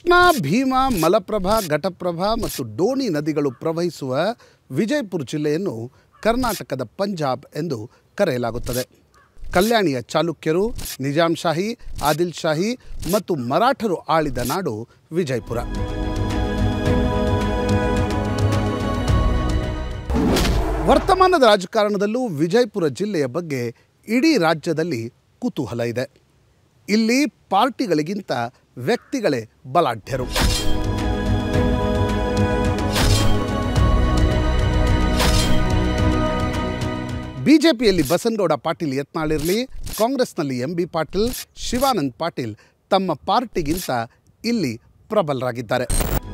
ಕೃಷ್ಣಾ ಭೀಮಾ ಮಲಪ್ರಭಾ ಘಟಪ್ರಭಾ ಮತ್ತು ಡೋಣಿ ನದಿಗಳು ಪ್ರವಹಿಸುವ ವಿಜಯಪುರ ಜಿಲ್ಲೆಯನ್ನು ಕರ್ನಾಟಕದ ಪಂಜಾಬ್ ಎಂದು ಕರೆಯಲಾಗುತ್ತದೆ ಕಲ್ಯಾಣಿಯ ಚಾಲುಕ್ಯರು ನಿಜಾಂ ಶಾಹಿ ಆದಿಲ್ ಶಾಹಿ ಮತ್ತು ಮರಾಠರು ಆಳಿದ ನಾಡು ವಿಜಯಪುರ ವರ್ತಮಾನದ ರಾಜಕಾರಣದಲ್ಲೂ ವಿಜಯಪುರ ಜಿಲ್ಲೆಯ ಬಗ್ಗೆ ಇಡೀ ರಾಜ್ಯದಲ್ಲಿ ಕುತೂಹಲ ಇದೆ ಇಲ್ಲಿ ಪಾರ್ಟಿಗಳಿಗಿಂತ ವ್ಯಕ್ತಿಗಳೇ ಬಲಾಢ್ಯರು ಬಿಜೆಪಿಯಲ್ಲಿ ಬಸನಗೌಡ ಪಾಟೀಲ್ ಯತ್ನಾಳಿರಲಿ ಕಾಂಗ್ರೆಸ್ನಲ್ಲಿ ಎಂ ಬಿ ಪಾಟೀಲ್ ಶಿವಾನಂದ್ ಪಾಟೀಲ್ ತಮ್ಮ ಪಾರ್ಟಿಗಿಂತ ಇಲ್ಲಿ ಪ್ರಬಲರಾಗಿದ್ದಾರೆ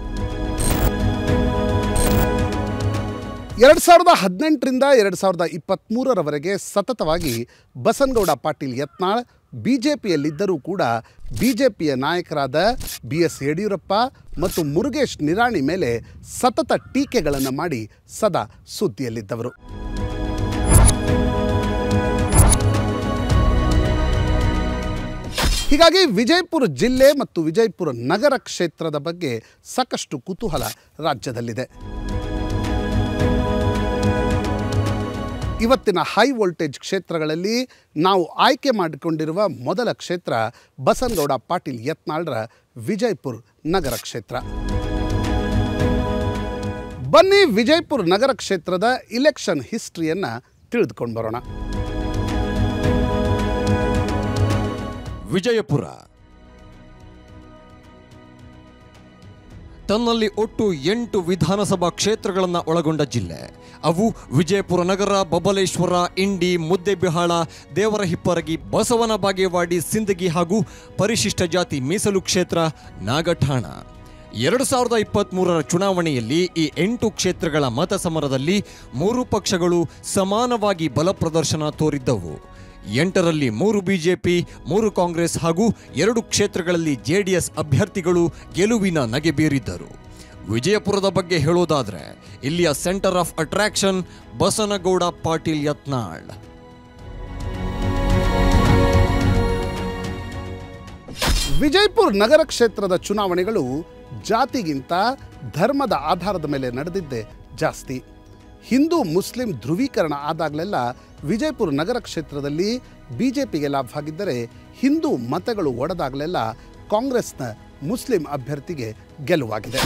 ಎರಡು ಸಾವಿರದ ಹದಿನೆಂಟರಿಂದ ಎರಡು ಸಾವಿರದ ಇಪ್ಪತ್ತ್ಮೂರರವರೆಗೆ ಸತತವಾಗಿ ಬಸನಗೌಡ ಪಾಟೀಲ್ ಯತ್ನಾಳ್ ಬಿ ಜೆ ಪಿಯಲ್ಲಿದ್ದರೂ ಕೂಡ ಬಿ ಜೆ ಪಿಯ ನಾಯಕರಾದ ಬಿ ಎಸ್ ಯಡಿಯೂರಪ್ಪ ಮತ್ತು ಮುರುಗೇಶ್ ನಿರಾಣಿ ಮೇಲೆ ಸತತ ಟೀಕೆಗಳನ್ನು ಮಾಡಿ ಸದಾ ಸುದ್ದಿಯಲ್ಲಿದ್ದವರು ಹೀಗಾಗಿ ವಿಜಯಪುರ ಜಿಲ್ಲೆ ಮತ್ತು ವಿಜಯಪುರ ನಗರ ಕ್ಷೇತ್ರದ ಬಗ್ಗೆ ಸಾಕಷ್ಟು ಕುತೂಹಲ ರಾಜ್ಯದಲ್ಲಿದೆ ಇವತ್ತಿನ ಹೈ ವೋಲ್ಟೇಜ್ ಕ್ಷೇತ್ರಗಳಲ್ಲಿ ನಾವು ಆಯ್ಕೆ ಮಾಡಿಕೊಂಡಿರುವ ಮೊದಲ ಕ್ಷೇತ್ರ ಬಸನಗೌಡ ಪಾಟೀಲ್ ಯತ್ನಾಳ್ರ ವಿಜಯಪುರ ನಗರ ಕ್ಷೇತ್ರ ಬನ್ನಿ ವಿಜಯಪುರ ನಗರ ಕ್ಷೇತ್ರದ ಇಲೆಕ್ಷನ್ ಹಿಸ್ಟ್ರಿಯನ್ನು ತಿಳಿದುಕೊಂಡು ಬರೋಣ ವಿಜಯಪುರ ತನ್ನಲ್ಲಿ ಒಟ್ಟು ಎಂಟು ವಿಧಾನಸಭಾ ಕ್ಷೇತ್ರಗಳನ್ನು ಒಳಗೊಂಡ ಜಿಲ್ಲೆ ಅವು ವಿಜಯಪುರ ನಗರ ಬಬಲೇಶ್ವರ ಇಂಡಿ ಮುದ್ದೆಬಿಹಾಳ ದೇವರಹಿಪ್ಪರಗಿ ಬಸವನ ಬಾಗೇವಾಡಿ ಸಿಂದಗಿ ಹಾಗೂ ಪರಿಶಿಷ್ಟ ಜಾತಿ ಮೀಸಲು ಕ್ಷೇತ್ರ ನಾಗಠಾಣ ಎರಡು ಸಾವಿರದ ಇಪ್ಪತ್ತ್ಮೂರರ ಚುನಾವಣೆಯಲ್ಲಿ ಈ ಎಂಟು ಕ್ಷೇತ್ರಗಳ ಮತ ಸಮರದಲ್ಲಿ ಮೂರು ಪಕ್ಷಗಳು ಸಮಾನವಾಗಿ ಬಲ ಪ್ರದರ್ಶನ ತೋರಿದ್ದವು ಎಂಟರಲ್ಲಿ ಮೂರು ಬಿಜೆಪಿ ಮೂರು ಕಾಂಗ್ರೆಸ್ ಹಾಗೂ ಎರಡು ಕ್ಷೇತ್ರಗಳಲ್ಲಿ ಜೆಡಿಎಸ್ ಅಭ್ಯರ್ಥಿಗಳು ಗೆಲುವಿನ ನಗೆ ಬೀರಿದ್ದರು ವಿಜಯಪುರದ ಬಗ್ಗೆ ಹೇಳೋದಾದ್ರೆ ಇಲ್ಲಿಯ centre of attraction Basanagouda Patil Yatnal Vijayapura ನಗರ ಕ್ಷೇತ್ರದ ಚುನಾವಣೆಗಳು ಜಾತಿಗಿಂತ ಧರ್ಮದ ಆಧಾರದ ಮೇಲೆ ನಡೆದಿದ್ದೇ ಜಾಸ್ತಿ ಹಿಂದೂ ಮುಸ್ಲಿಂ ಧ್ರುವೀಕರಣ ಆದಾಗಲೆಲ್ಲ ವಿಜಯಪುರ ನಗರ ಕ್ಷೇತ್ರದಲ್ಲಿ ಬಿ ಜೆ ಪಿಗೆ ಲಾಭವಾಗಿದ್ದರೆ ಹಿಂದೂ ಮತಗಳು ಒಡೆದಾಗಲೆಲ್ಲ ಕಾಂಗ್ರೆಸ್ನ ಮುಸ್ಲಿಂ ಅಭ್ಯರ್ಥಿಗೆ ಗೆಲುವಾಗಿದೆ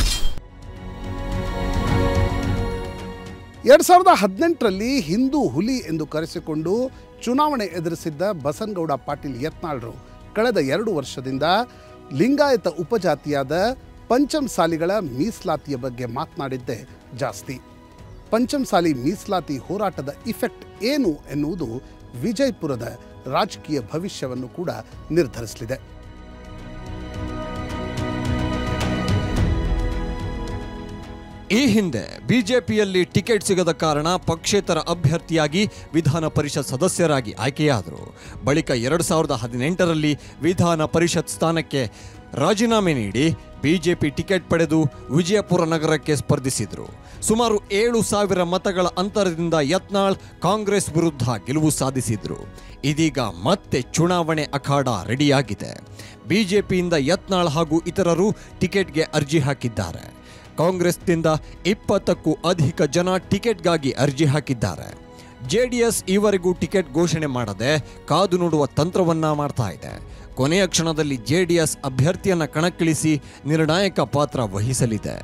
ಎರಡು ಸಾವಿರದ ಹದಿನೆಂಟರಲ್ಲಿ ಹಿಂದೂ ಹುಲಿ ಎಂದು ಕರೆಸಿಕೊಂಡು ಚುನಾವಣೆ ಎದುರಿಸಿದ್ದ ಬಸನಗೌಡ ಪಾಟೀಲ್ ಯತ್ನಾಳ್ರು ಕಳೆದ ಎರಡು ವರ್ಷದಿಂದ ಲಿಂಗಾಯತ ಉಪಜಾತಿಯಾದ ಪಂಚಮಸಾಲಿಗಳ ಮೀಸಲಾತಿಯ ಬಗ್ಗೆ ಮಾತನಾಡಿದ್ದೇ ಜಾಸ್ತಿ ಪಂಚಮಸಾಲಿ ಮೀಸಲಾತಿ ಹೋರಾಟದ ಇಫೆಕ್ಟ್ ಏನು ಎನ್ನುವುದು ವಿಜಯಪುರದ ರಾಜಕೀಯ ಭವಿಷ್ಯವನ್ನು ಕೂಡ ನಿರ್ಧರಿಸಲಿದೆ ಈ ಹಿಂದೆ ಬಿಜೆಪಿಯಲ್ಲಿ ಟಿಕೆಟ್ ಸಿಗದ ಕಾರಣ ಪಕ್ಷೇತರ ಅಭ್ಯರ್ಥಿಯಾಗಿ ವಿಧಾನ ಪರಿಷತ್ ಸದಸ್ಯರಾಗಿ ಆಯ್ಕೆಯಾದರು ಬಳಿಕ ಎರಡು ಸಾವಿರದ ಹದಿನೆಂಟರಲ್ಲಿ ವಿಧಾನ ಪರಿಷತ್ ಸ್ಥಾನಕ್ಕೆ ರಾಜೀನಾಮೆ ನೀಡಿ ಬಿಜೆಪಿ ಟಿಕೆಟ್ ಪಡೆದು ವಿಜಯಪುರ ನಗರಕ್ಕೆ ಸ್ಪರ್ಧಿಸಿದರು ಸುಮಾರು ಏಳು ಸಾವಿರ ಮತಗಳ ಅಂತರದಿಂದ ಯತ್ನಾಳ್ ಕಾಂಗ್ರೆಸ್ ವಿರುದ್ಧ ಗೆಲುವು ಸಾಧಿಸಿದ್ರು ಇದೀಗ ಮತ್ತೆ ಚುನಾವಣೆ ಅಖಾಡ ರೆಡಿಯಾಗಿದೆ ಬಿಜೆಪಿಯಿಂದ ಯತ್ನಾಳ್ ಹಾಗೂ ಇತರರು ಟಿಕೆಟ್ಗೆ ಅರ್ಜಿ ಹಾಕಿದ್ದಾರೆ ಕಾಂಗ್ರೆಸ್ನಿಂದ ಇಪ್ಪತ್ತಕ್ಕೂ ಅಧಿಕ ಜನ ಟಿಕೆಟ್ಗಾಗಿ ಅರ್ಜಿ ಹಾಕಿದ್ದಾರೆ ಜೆಡಿಎಸ್ ಈವರೆಗೂ ಟಿಕೆಟ್ ಘೋಷಣೆ ಮಾಡದೆ ಕಾದು ನೋಡುವ ತಂತ್ರವನ್ನ ಮಾಡ್ತಾ ಇದೆ ಕೊನೆಯ ಕ್ಷಣದಲ್ಲಿ ಜೆಡಿಎಸ್ ಅಭ್ಯರ್ಥಿಯನ್ನ ಕಣಕ್ಕಿಳಿಸಿ ನಿರ್ಣಾಯಕ ಪಾತ್ರ ವಹಿಸಲಿದೆ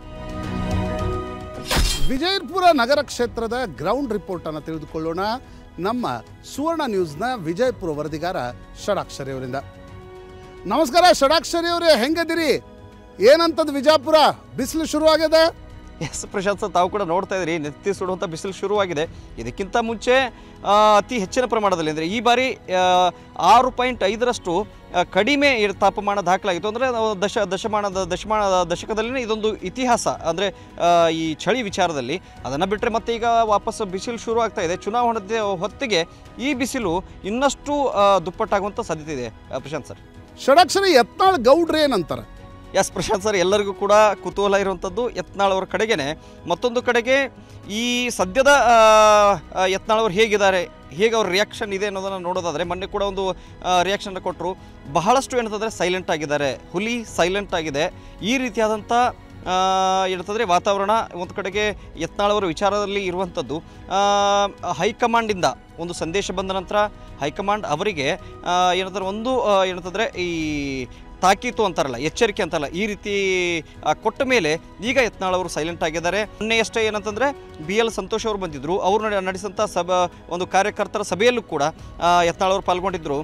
ವಿಜಯಪುರ ನಗರ ಕ್ಷೇತ್ರದ ಗ್ರೌಂಡ್ ರಿಪೋರ್ಟ್ ಅನ್ನು ತಿಳಿದುಕೊಳ್ಳೋಣ ನಮ್ಮ ಸುವರ್ಣ ನ್ಯೂಸ್ನ ವಿಜಯಪುರ ವರದಿಗಾರ ಷಡಾಕ್ಷರಿ ಅವರಿಂದ ನಮಸ್ಕಾರ ಷಡಾಕ್ಷರಿ ಅವರೇ ಹೆಂಗದಿರಿ ಏನಂತದ್ ವಿಜಯಪುರ ಬಿಸಿಲು ಶುರುವಾಗಿದೆ ಎಸ್ ಪ್ರಶಾಂತ್ ಸರ್ ತಾವು ಕೂಡ ನೋಡ್ತಾ ಇದ್ದೀರಿ ನೆತ್ತಿ ಸುಡುವಂಥ ಬಿಸಿಲು ಶುರುವಾಗಿದೆ ಇದಕ್ಕಿಂತ ಮುಂಚೆ ಆ, ಅತಿ ಹೆಚ್ಚಿನ ಪ್ರಮಾಣದಲ್ಲಿ ಅಂದರೆ ಈ ಬಾರಿ ಆ, ಆರು ಪಾಯಿಂಟ್ ಐದರಷ್ಟು ಆ, ಕಡಿಮೆ ಇರ್- ತಾಪಮಾನ ದಾಖಲಾಗಿತ್ತು ಅಂದರೆ ದಶ ದಶಮಾನದ ದಶಮಾನ ದಶಕದಲ್ಲಿನೇ ಇದೊಂದು ಇತಿಹಾಸ ಅಂದರೆ ಈ ಚಳಿ ವಿಚಾರದಲ್ಲಿ ಅದನ್ನು ಬಿಟ್ಟರೆ ಮತ್ತೆ ಈಗ ವಾಪಸ್ ಬಿಸಿಲು ಶುರು ಆಗ್ತಾ ಇದೆ ಚುನಾವಣೆ ಹೊತ್ತಿಗೆ ಈ ಬಿಸಿಲು ಇನ್ನಷ್ಟು ಆ, ದುಪ್ಪಟ್ಟಾಗುವಂಥ ಸಾಧ್ಯತೆ ಇದೆ ಆ, ಪ್ರಶಾಂತ್ ಸರ್ ಷಡಾಕ್ಷರಿ ಯತ್ನಾಳ್ ಗೌಡ್ರು ಏನಂತಾರೆ ಎಸ್ ಪ್ರಶಾಂತ್ ಸರ್ ಎಲ್ಲರಿಗೂ ಕೂಡ ಕುತೂಹಲ ಇರುವಂಥದ್ದು ಯತ್ನಾಳ್ ಅವರ ಕಡೆಗೇನೆ ಮತ್ತೊಂದು ಕಡೆಗೆ ಈ ಸದ್ಯದ ಆ, ಆ, ಯತ್ನಾಳ್ ಅವರು ಹೇಗಿದ್ದಾರೆ ಹೇಗೆ ಅವ್ರ ರಿಯಾಕ್ಷನ್ ಇದೆ ಅನ್ನೋದನ್ನು ನೋಡೋದಾದರೆ ಮೊನ್ನೆ ಕೂಡ ಒಂದು ರಿಯಾಕ್ಷನ್ ಕೊಟ್ಟರು ಬಹಳಷ್ಟು ಏನಂತಂದರೆ ಸೈಲೆಂಟ್ ಆಗಿದ್ದಾರೆ ಹುಲಿ ಸೈಲೆಂಟ್ ಆಗಿದೆ ಈ ರೀತಿಯಾದಂಥ ಆ, ಏನಂತಂದರೆ ವಾತಾವರಣ ಒಂದು ಕಡೆಗೆ ಯತ್ನಾಳ್ ಅವರ ವಿಚಾರದಲ್ಲಿ ಇರುವಂಥದ್ದು ಆ, ಹೈಕಮಾಂಡಿಂದ ಒಂದು ಸಂದೇಶ ಬಂದ ನಂತರ ಹೈಕಮಾಂಡ್ ಅವರಿಗೆ ಆ, ಏನಂತಾರೆ ಒಂದು ಆ, ಏನಂತಂದರೆ ಈ ತಾಕೀತು ಅಂತಾರಲ್ಲ ಎಚ್ಚರಿಕೆ ಅಂತಾರಲ್ಲ ಈ ರೀತಿ ಆ, ಕೊಟ್ಟ ಮೇಲೆ ಈಗ ಯತ್ನಾಳ್ ಅವರು ಸೈಲೆಂಟ್ ಆಗಿದ್ದಾರೆ ಮೊನ್ನೆಯಷ್ಟೇ ಏನಂತಂದರೆ ಬಿ ಎಲ್ ಸಂತೋಷ್ ಅವರು ಬಂದಿದ್ದರು ಅವರು ನಡೆ- ನಡೆಸಿದಂಥ ಸಭಾ ಒಂದು ಕಾರ್ಯಕರ್ತರ ಸಭೆಯಲ್ಲೂ ಕೂಡ ಆ, ಯತ್ನಾಳ್ ಅವರು ಪಾಲ್ಗೊಂಡಿದ್ದರು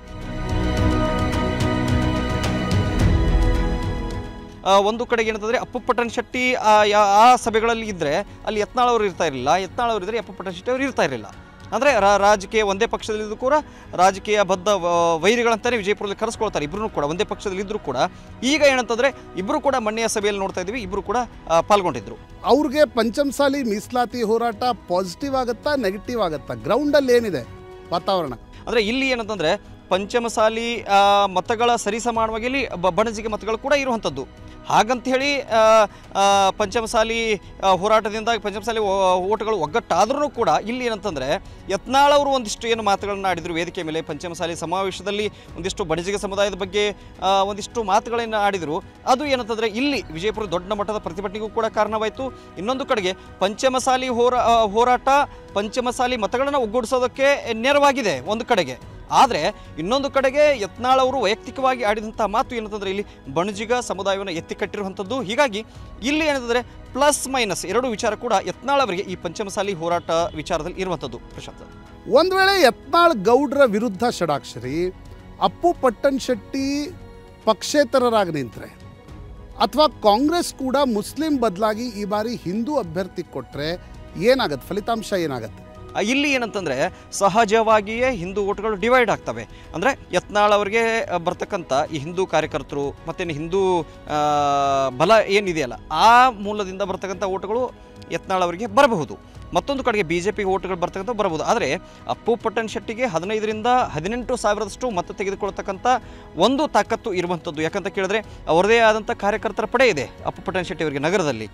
ಆ, ಒಂದು ಕಡೆಗೆ ಏನಂತಂದರೆ ಅಪ್ಪು ಪಟ್ಟಣ ಶೆಟ್ಟಿ ಆ, ಯಾ- ಆ ಸಭೆಗಳಲ್ಲಿ ಇದ್ದರೆ ಅಲ್ಲಿ ಯತ್ನಾಳ್ ಅವರು ಇರ್ತಾ ಇರಲಿಲ್ಲ ಯತ್ನಾಳ್ ಅವರು ಇದ್ದರೆ ಅಪ್ಪು ಪಟ್ಟಣ ಶೆಟ್ಟಿ ಅವರು ಇರ್ತಾ ಇರಲಿಲ್ಲ ಅಂದರೆ ರಾಜಕೀಯ ಒಂದೇ ಪಕ್ಷದಲ್ಲಿದ್ದು ಕೂಡ ರಾಜಕೀಯ ಬದ್ಧ ವ- ವೈರಿಗಳಂತಾನೆ ವಿಜಯಪುರದಲ್ಲಿ ಕರೆಸ್ಕೊಳ್ತಾರೆ ಇಬ್ಬರೂ ಕೂಡ ಒಂದೇ ಪಕ್ಷದಲ್ಲಿದ್ದರೂ ಕೂಡ ಈಗ ಏನಂತಂದರೆ ಇಬ್ಬರು ಕೂಡ ಮಣ್ಣೆಯ ಸಭೆಯಲ್ಲಿ ನೋಡ್ತಾ ಇದ್ದೀವಿ ಇಬ್ಬರು ಕೂಡ ಆ, ಪಾಲ್ಗೊಂಡಿದ್ರು ಅವ್ರಿಗೆ ಪಂಚಮಸಾಲಿ ಮೀಸಲಾತಿ ಹೋರಾಟ ಪಾಸಿಟಿವ್ ಆಗುತ್ತಾ ನೆಗೆಟಿವ್ ಆಗುತ್ತಾ ಗ್ರೌಂಡಲ್ಲಿ ಏನಿದೆ ವಾತಾವರಣ ಅಂದರೆ ಇಲ್ಲಿ ಏನಂತಂದರೆ ಪಂಚಮಸಾಲಿ ಆ, ಮತಗಳ ಸರಿಸಮಾನವಾಗಿ ಇಲ್ಲಿ ಬ- ಬಣಜಿಗೆ ಮತಗಳು ಕೂಡ ಇರುವಂಥದ್ದು ಹಾಗಂತ ಹೇಳಿ ಆ, ಆ, ಪಂಚಮಸಾಲಿ ಆ, ಹೋರಾಟದಿಂದ ಪಂಚಮಸಾಲಿ ಓ- ಓಟುಗಳು ಒಗ್ಗಟ್ಟಾದ್ರೂ ಕೂಡ ಇಲ್ಲಿ ಏನಂತಂದರೆ ಯತ್ನಾಳ್ ಅವರು ಒಂದಿಷ್ಟು ಏನು ಮಾತುಗಳನ್ನು ಆಡಿದರು ವೇದಿಕೆ ಮೇಲೆ ಪಂಚಮಸಾಲಿ ಸಮಾವೇಶದಲ್ಲಿ ಒಂದಿಷ್ಟು ಬಣಜಿಗ ಸಮುದಾಯದ ಬಗ್ಗೆ ಆ, ಒಂದಿಷ್ಟು ಮಾತುಗಳನ್ನು ಆಡಿದರು ಅದು ಏನಂತಂದರೆ ಇಲ್ಲಿ ವಿಜಯಪುರ ದೊಡ್ಡ ಮಟ್ಟದ ಪ್ರತಿಭಟನೆಗೂ ಕೂಡ ಕಾರಣವಾಯಿತು ಇನ್ನೊಂದು ಕಡೆಗೆ ಪಂಚಮಸಾಲಿ ಹೋರಾ ಆ, ಹೋರಾಟ ಪಂಚಮಸಾಲಿ ಮತಗಳನ್ನು ಒಗ್ಗೂಡಿಸೋದಕ್ಕೆ ನೆರವಾಗಿದೆ ಒಂದು ಕಡೆಗೆ ಆದರೆ ಇನ್ನೊಂದು ಕಡೆಗೆ ಯತ್ನಾಳ್ ಅವರು ವೈಯಕ್ತಿಕವಾಗಿ ಆಡಿದಂಥ ಮಾತು ಏನಂತಂದರೆ ಇಲ್ಲಿ ಬಣಜಿಗ ಸಮುದಾಯವನ್ನು ಎತ್ತಿ ಕಟ್ಟಿರುವಂಥದ್ದು ಹೀಗಾಗಿ ಇಲ್ಲಿ ಏನಂತಂದರೆ ಪ್ಲಸ್ ಮೈನಸ್ ಎರಡು ವಿಚಾರ ಕೂಡ ಯತ್ನಾಳ್ ಅವರಿಗೆ ಈ ಪಂಚಮಸಾಲಿ ಹೋರಾಟ ವಿಚಾರದಲ್ಲಿ ಇರುವಂಥದ್ದು ಪ್ರಶಾಂತ್ ಒಂದು ವೇಳೆ ಯತ್ನಾಳ್ ಗೌಡ್ರ ವಿರುದ್ಧ ಷಡಾಕ್ಷರಿ ಅಪ್ಪು ಪಟ್ಟಣ್ ಶೆಟ್ಟಿ ಪಕ್ಷೇತರರಾಗಿ ನಿಂತರೆ ಅಥವಾ ಕಾಂಗ್ರೆಸ್ ಕೂಡ ಮುಸ್ಲಿಂ ಬದಲಾಗಿ ಈ ಬಾರಿ ಹಿಂದೂ ಅಭ್ಯರ್ಥಿ ಕೊಟ್ಟರೆ ಏನಾಗತ್ತೆ ಫಲಿತಾಂಶ ಏನಾಗತ್ತೆ ಆ, ಇಲ್ಲಿ ಏನಂತಂದರೆ ಸಹಜವಾಗಿಯೇ ಹಿಂದೂ ಓಟ್ಗಳು ಡಿವೈಡ್ ಆಗ್ತವೆ ಅಂದರೆ ಯತ್ನಾಳ್ ಅವರಿಗೆ ಆ, ಬರ್ತಕ್ಕಂಥ ಈ ಹಿಂದೂ ಕಾರ್ಯಕರ್ತರು ಮತ್ತೇನು ಹಿಂದೂ ಆ, ಬಲ ಏನಿದೆಯಲ್ಲ ಆ ಮೂಲದಿಂದ ಬರ್ತಕ್ಕಂಥ ಓಟ್ಗಳು ಯತ್ನಾಳ್ ಅವರಿಗೆ ಬರಬಹುದು ಮತ್ತೊಂದು ಕಡೆಗೆ ಬಿ ಜೆ ಪಿಗೆ ಓಟ್ಗಳು ಬರ್ತಕ್ಕಂಥ ಬರಬಹುದು ಆದರೆ ಅಪ್ಪು ಪಟ್ಟಣ್ ಶೆಟ್ಟಿಗೆ ಹದಿನೈದರಿಂದ ಹದಿನೆಂಟು ಸಾವಿರದಷ್ಟು ಮತ ತೆಗೆದುಕೊಳ್ತಕ್ಕಂಥ ಒಂದು ತಾಕತ್ತು ಇರುವಂಥದ್ದು ಯಾಕಂತ ಕೇಳಿದ್ರೆ ಅವರದೇ ಆದಂಥ ಕಾರ್ಯಕರ್ತರ ಪಡೆ ಇದೆ ಅಪ್ಪು ಪಟ್ಟಣ್ ಶೆಟ್ಟಿ ಅವರಿಗೆ ನಗರದಲ್ಲಿ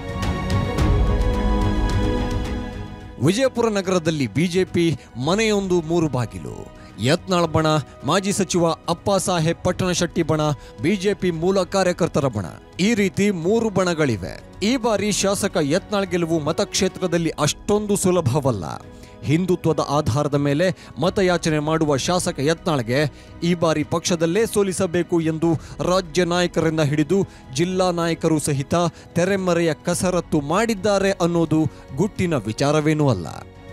ವಿಜಯಪುರ ನಗರದಲ್ಲಿ ಬಿಜೆಪಿ ಮನೆಯೊಂದು ಮೂರು ಬಾಗಿಲು ಯತ್ನಾಳ್ ಬಣ ಮಾಜಿ ಸಚಿವ ಅಪ್ಪ ಸಾಹೇಬ್ ಪಟ್ಟಣಶೆಟ್ಟಿ ಬಣ ಬಿಜೆಪಿ ಮೂಲ ಕಾರ್ಯಕರ್ತರ ಬಣ ಈ ರೀತಿ ಮೂರು ಬಣಗಳಿವೆ ಈ ಬಾರಿ ಶಾಸಕ ಯತ್ನಾಳ್ ಗೆಲುವು ಮತಕ್ಷೇತ್ರದಲ್ಲಿ ಅಷ್ಟೊಂದು ಸುಲಭವಲ್ಲ ಹಿಂದುತ್ವದ ಆಧಾರದ ಮೇಲೆ ಮತಯಾಚನೆ ಮಾಡುವ ಶಾಸಕ ಯತ್ನಾಳ್ಗೆ ಈ ಬಾರಿ ಪಕ್ಷದಲ್ಲೇ ಸೋಲಿಸಬೇಕು ಎಂದು ರಾಜ್ಯ ನಾಯಕರಿಂದ ಹಿಡಿದು ಜಿಲ್ಲಾ ನಾಯಕರು ಸಹಿತ ತೆರೆಮರೆಯ ಕಸರತ್ತು ಮಾಡಿದ್ದಾರೆ ಅನ್ನೋದು ಗುಟ್ಟಿನ ವಿಚಾರವೇನೂ ಅಲ್ಲ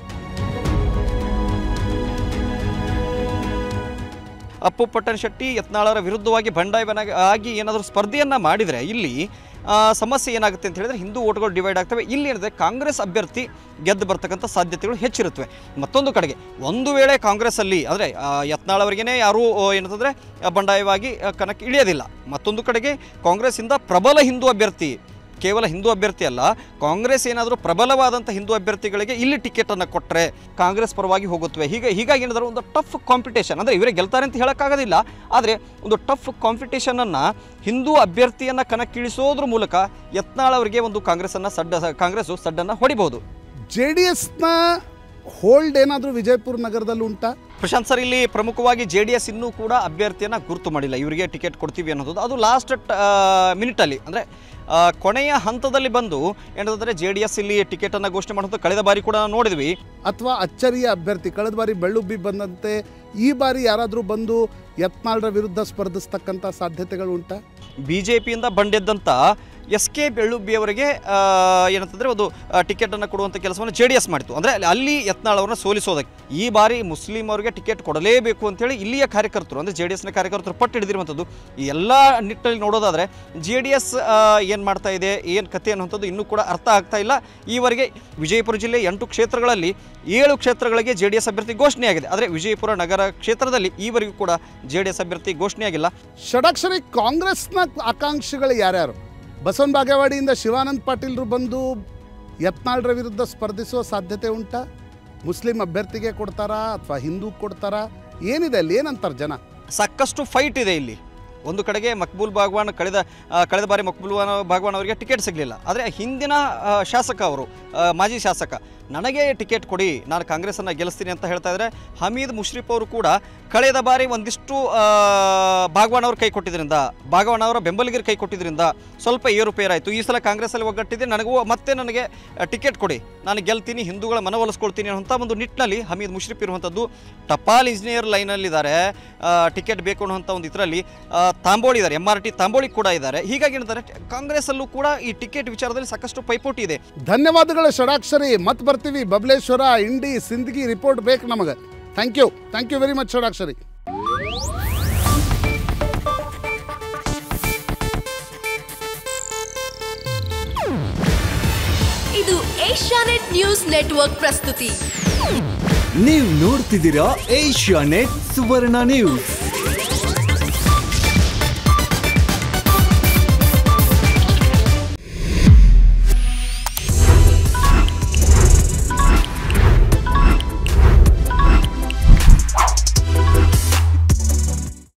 ಅಪ್ಪು ಪಟ್ಟಣ್ ಶೆಟ್ಟಿ ಯತ್ನಾಳರ ವಿರುದ್ಧವಾಗಿ ಬಂಡಾಯವನ ಆಗಿ ಏನಾದರೂ ಸ್ಪರ್ಧೆಯನ್ನು ಮಾಡಿದರೆ ಇಲ್ಲಿ ಆ, ಸಮಸ್ಯೆ ಏನಾಗುತ್ತೆ ಅಂತ ಹೇಳಿದ್ರೆ ಹಿಂದೂ ಓಟ್ಗಳು ಡಿವೈಡ್ ಆಗ್ತವೆ ಇಲ್ಲಿ ಏನಿದೆ ಕಾಂಗ್ರೆಸ್ ಅಭ್ಯರ್ಥಿ ಗೆದ್ದು ಬರ್ತಕ್ಕಂಥ ಸಾಧ್ಯತೆಗಳು ಹೆಚ್ಚಿರುತ್ತವೆ ಮತ್ತೊಂದು ಕಡೆಗೆ ಒಂದು ವೇಳೆ ಕಾಂಗ್ರೆಸ್ಸಲ್ಲಿ ಅಂದರೆ ಯತ್ನಾಳ್ ಅವರಿಗೇನೆ ಯಾರೂ ಆ, ಏನಂತಂದರೆ ಆ, ಬಂಡಾಯವಾಗಿ ಆ, ಕಣಕ್ಕೆ ಇಳಿಯೋದಿಲ್ಲ ಮತ್ತೊಂದು ಕಡೆಗೆ ಕಾಂಗ್ರೆಸ್ಸಿಂದ ಪ್ರಬಲ ಹಿಂದೂ ಅಭ್ಯರ್ಥಿ ಕೇವಲ ಹಿಂದೂ ಅಭ್ಯರ್ಥಿ ಅಲ್ಲ ಕಾಂಗ್ರೆಸ್ ಏನಾದರೂ ಪ್ರಬಲವಾದಂಥ ಹಿಂದೂ ಅಭ್ಯರ್ಥಿಗಳಿಗೆ ಇಲ್ಲಿ ಟಿಕೆಟನ್ನು ಕೊಟ್ಟರೆ ಕಾಂಗ್ರೆಸ್ ಪರವಾಗಿ ಹೋಗುತ್ತವೆ ಹೀಗೆ ಹೀಗಾಗಿ ಏನಾದರೂ ಒಂದು ಟಫ್ ಕಾಂಪಿಟೇಷನ್ ಅಂದರೆ ಇವರೇ ಗೆಲ್ತಾರೆ ಅಂತ ಹೇಳೋಕ್ಕಾಗೋದಿಲ್ಲ ಆದರೆ ಒಂದು ಟಫ್ ಕಾಂಪಿಟೇಷನನ್ನು ಹಿಂದೂ ಅಭ್ಯರ್ಥಿಯನ್ನು ಕಣಕ್ಕಿಳಿಸೋದ್ರ ಮೂಲಕ ಯತ್ನಾಳ್ ಅವರಿಗೆ ಒಂದು ಕಾಂಗ್ರೆಸ್ಸನ್ನು ಸಡ್ಡ ಕಾಂಗ್ರೆಸ್ಸು ಸಡ್ಡನ್ನು ಹೊಡಿಬಹುದು ಜೆ ಡಿ ಎಸ್ನ ಹೋಲ್ಡ್ ಏನಾದರೂ ವಿಜಯಪುರ ನಗರದಲ್ಲಿ ಉಂಟಾ ಪ್ರಶಾಂತ್ ಸರ್ ಇಲ್ಲಿ ಪ್ರಮುಖವಾಗಿ ಜೆ ಡಿ ಎಸ್ ಇನ್ನೂ ಕೂಡ ಅಭ್ಯರ್ಥಿಯನ್ನು ಗುರುತು ಮಾಡಿಲ್ಲ ಇವರಿಗೆ ಟಿಕೆಟ್ ಕೊಡ್ತೀವಿ ಅನ್ನೋದು ಅದು ಲಾಸ್ಟ್ ಮಿನಿಟಲ್ಲಿ ಅಂದರೆ ಕೊನೆಯ ಹಂತದಲ್ಲಿ ಬಂದು ಏನಂತಂದರೆ ಜೆ ಡಿ ಎಸ್ ಇಲ್ಲಿ ಟಿಕೆಟನ್ನು ಘೋಷಣೆ ಮಾಡೋದು ಕಳೆದ ಬಾರಿ ಕೂಡ ನಾವು ನೋಡಿದ್ವಿ ಅಥವಾ ಅಚ್ಚರಿಯ ಅಭ್ಯರ್ಥಿ ಕಳೆದ ಬಾರಿ ಬೆಳ್ಳುಬ್ಬಿ ಬಂದಂತೆ ಈ ಬಾರಿ ಯಾರಾದರೂ ಬಂದು ಯತ್ನಾಳ್ರ ವಿರುದ್ಧ ಸ್ಪರ್ಧಿಸ್ತಕ್ಕಂಥ ಸಾಧ್ಯತೆಗಳು ಉಂಟಾ ಬಿ ಜೆ ಪಿಯಿಂದ ಬಂಡೆದ್ದಂಥ ಎಸ್ ಕೆ ಬೆಳ್ಳುಬ್ಬಿ ಅವರಿಗೆ ಆ, ಏನಂತಂದರೆ ಒಂದು ಟಿಕೆಟನ್ನು ಕೊಡುವಂಥ ಕೆಲಸವನ್ನು ಜೆ ಡಿ ಎಸ್ ಮಾಡಿತು ಅಂದರೆ ಅಲ್ಲಿ ಯತ್ನಾಳ್ ಅವರನ್ನ ಸೋಲಿಸೋದಕ್ಕೆ ಈ ಬಾರಿ ಮುಸ್ಲಿಂ ಅವರಿಗೆ ಟಿಕೆಟ್ ಕೊಡಲೇಬೇಕು ಅಂತೇಳಿ ಇಲ್ಲಿಯ ಕಾರ್ಯಕರ್ತರು ಅಂದರೆ ಜೆ ಡಿ ಎಸ್ನ ಕಾರ್ಯಕರ್ತರು ಪಟ್ಟು ಹಿಡಿದಿರುವಂಥದ್ದು ಈ ಎಲ್ಲ ನಿಟ್ಟಿನಲ್ಲಿ ನೋಡೋದಾದರೆ ಜೆ ಡಿ ಎಸ್ ಏನು ಮಾಡ್ತಾ ಇದೆ ಏನು ಕತೆ ಅನ್ನುವಂಥದ್ದು ಇನ್ನೂ ಕೂಡ ಅರ್ಥ ಆಗ್ತಾ ಇಲ್ಲ ಈವರೆಗೆ ವಿಜಯಪುರ ಜಿಲ್ಲೆ ಎಂಟು ಕ್ಷೇತ್ರಗಳಲ್ಲಿ ಏಳು ಕ್ಷೇತ್ರಗಳಿಗೆ ಜೆ ಡಿ ಎಸ್ ಅಭ್ಯರ್ಥಿ ಘೋಷಣೆಯಾಗಿದೆ ಆದರೆ ವಿಜಯಪುರ ನಗರ ಕ್ಷೇತ್ರದಲ್ಲಿ ಈವರೆಗೂ ಕೂಡ ಜೆ ಡಿ ಎಸ್ ಅಭ್ಯರ್ಥಿ ಘೋಷಣೆಯಾಗಿಲ್ಲ ಷಡಕ್ಷರಿ ಕಾಂಗ್ರೆಸ್ನ ಆಕಾಂಕ್ಷಿಗಳು ಯಾರ್ಯಾರು ಬಸವನ ಬಾಗೇವಾಡಿಯಿಂದ ಶಿವಾನಂದ್ ಪಾಟೀಲ್ರು ಬಂದು ಯತ್ನಾಳ್ರ ವಿರುದ್ಧ ಸ್ಪರ್ಧಿಸುವ ಸಾಧ್ಯತೆ ಉಂಟಾ ಮುಸ್ಲಿಂ ಅಭ್ಯರ್ಥಿಗೆ ಕೊಡ್ತಾರಾ ಅಥವಾ ಹಿಂದೂ ಕೊಡ್ತಾರಾ ಏನಿದೆ ಅಲ್ಲಿ ಏನಂತಾರೆ ಜನ ಸಾಕಷ್ಟು ಫೈಟ್ ಇದೆ ಇಲ್ಲಿ ಒಂದು ಕಡೆಗೆ ಮಕ್ಬೂಲ್ ಬಾಗ್ವಾನ್ ಕಳೆದ ಆ, ಕಳೆದ ಬಾರಿ ಮಕ್ಬೂಲ್ ವಾನ್- ಬಾಗ್ವಾನ್ ಅವರಿಗೆ ಟಿಕೆಟ್ ಸಿಗಲಿಲ್ಲ ಆದರೆ ಹಿಂದಿನ ಆ, ಶಾಸಕ ಅವರು ಆ, ಮಾಜಿ ಶಾಸಕ ನನಗೆ ಟಿಕೆಟ್ ಕೊಡಿ ನಾನು ಕಾಂಗ್ರೆಸ್ಸನ್ನು ಗೆಲ್ಲಿಸ್ತೀನಿ ಅಂತ ಹೇಳ್ತಾ ಇದ್ದಾರೆ ಹಮೀದ್ ಮುಷ್ರಿಫ್ ಅವರು ಕೂಡ ಕಳೆದ ಬಾರಿ ಒಂದಿಷ್ಟು ಆ, ಭಾಗವಾನ್ ಅವರು ಕೈ ಕೊಟ್ಟಿದ್ರಿಂದ ಭಾಗವಾನ್ ಅವರ ಬೆಂಬಲಿಗರು ಕೈ ಕೊಟ್ಟಿದ್ರಿಂದ ಸ್ವಲ್ಪ ಏರುಪೇರಾಯಿತು ಈ ಸಲ ಕಾಂಗ್ರೆಸ್ಸಲ್ಲಿ ಒಗ್ಗಟ್ಟಿದೆ ನನಗೂ ಮತ್ತೆ ನನಗೆ ಆ, ಟಿಕೆಟ್ ಕೊಡಿ ನಾನು ಗೆಲ್ತೀನಿ ಹಿಂದೂಗಳ ಮನವೊಲಿಸ್ಕೊಳ್ತೀನಿ ಅನ್ನೋಂಥ ಒಂದು ನಿಟ್ಟಿನಲ್ಲಿ ಹಮೀದ್ ಮುಷ್ರಿಫ್ ಇರುವಂಥದ್ದು ಟಪಾಲ್ ಇಂಜಿನಿಯರ್ ಲೈನಲ್ಲಿದ್ದಾರೆ ಟಿಕೆಟ್ ಬೇಕು ಅನ್ನೋಂಥ ಒಂದು ಇದರಲ್ಲಿ ತಾಂಬೋಳಿ ಇದ್ದಾರೆ ಎಮ್ ಆರ್ ಟಿ ತಾಂಬೋಳಿ ಕೂಡ ಇದ್ದಾರೆ ಹೀಗಾಗಿ ಏನಂತಾರೆ ಕಾಂಗ್ರೆಸ್ಸಲ್ಲೂ ಕೂಡ ಈ ಟಿಕೆಟ್ ವಿಚಾರದಲ್ಲಿ ಸಾಕಷ್ಟು ಪೈಪೋಟಿ ಇದೆ ಧನ್ಯವಾದಗಳು ಷಡಾಕ್ಷರಿ ಮತ್ತೆ ಬರ್ತೀವಿ ಬಬಲೇಶ್ವರ ಇಂಡಿ ಸಿಂದಗಿ ರಿಪೋರ್ಟ್ ಬೇಕು ನಮಗೆ thank you thank you very much Shadakshari ಇದು ಏಷ್ಯಾನೆಟ್ ನ್ಯೂಸ್ ನೆಟ್ವರ್ಕ್ ಪ್ರಸ್ತುತಿ ನೀವು ನೋಡ್ತಿದ್ದೀರಾ ಏಷ್ಯಾ ನೆಟ್ ಸುವರ್ಣ ನ್ಯೂಸ್